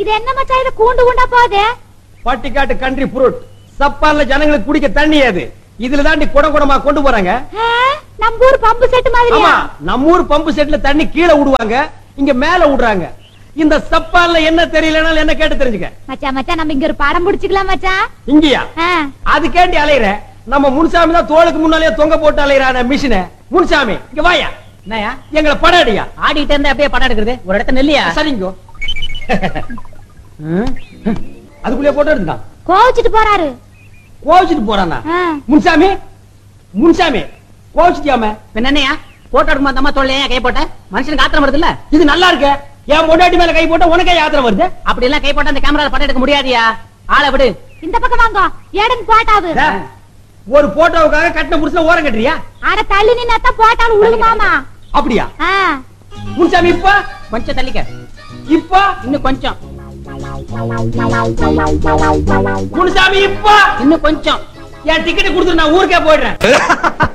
இது என்ன மச்சான் இது கூண்டு கூண்டா போகுது பட்டிக்காட்டு கண்ட்ரி ஃப்ரூட் சப்பான்ல ஜனங்களுக்கு குடிக்க தண்ணி அது இதுல தாண்டி குடம் குடமா கொண்டு போறாங்க ஆ, நம்ம ஊர் பம்பு செட் மாதிரியா ஆமா நம்ம ஊர் பம்பு செட்ல தண்ணி கீழே விடுவாங்க இங்க மேல விடுறாங்க இந்த சப்பான்ல என்ன தெரியலனாலும் என்ன கேட்டு தெரிஞ்சுக்க மச்சான் மச்சான் நம்ம இங்க ஒரு படம் புடிச்சுக்கலாம் மச்சான் இங்கயா ஆ, அது கேண்டி அலையிற நம்ம முன்சாமி தான் தோளுக்கு முன்னாலே தொங்க போட்டு அலையிறான மிஷின முன்சாமி இங்க வாயா என்னயா எங்களை படம் அடியா ஆடிட்டு இருந்தா அப்படியே படம் எடுக்கிறது ஒரு இடத்த நெல்லியா சரிங்கோ அதுக்குள்ளே போட்டு இருந்தான் கோவிச்சிட்டு போறாரு கோவிச்சுட்டு போறானா ஆ, முன்சாமி முன்சாமி கோவிச்சுட்டியாம பின்ன என்னையா போட்டோ எடுக்கும் அந்த அம்மா தோல்ல ஏன் கை போட்ட மனுஷனுக்கு ஆத்திரம் வருது இல்ல இது நல்லா இருக்க என் பொண்டாட்டி மேல கை போட்டா உனக்கே யாத்திரை வருது அப்படி எல்லாம் கை போட்டா அந்த கேமரால படம் எடுக்க முடியாதியா ஆளை விடு இந்த பக்கம் வாங்க ஏடன் போட்டாவு டே, ஒரு போட்டோவுக்காக கட்டின புருஷன் ஓரம் கட்டுறியா ஆட தள்ளி நின்னாத்தான் போட்டாலும் உழுகுமாமா அப்படியா ஆ, முன்சாமி இப்ப கொஞ்சம் தள்ளிக்க இப்ப இன்னும் கொஞ்சம் முன்சாமி இப்ப இன்னும் கொஞ்சம் என் டிக்கெட் கொடுத்துட்டு நான் ஊருக்கே போயிடுறேன்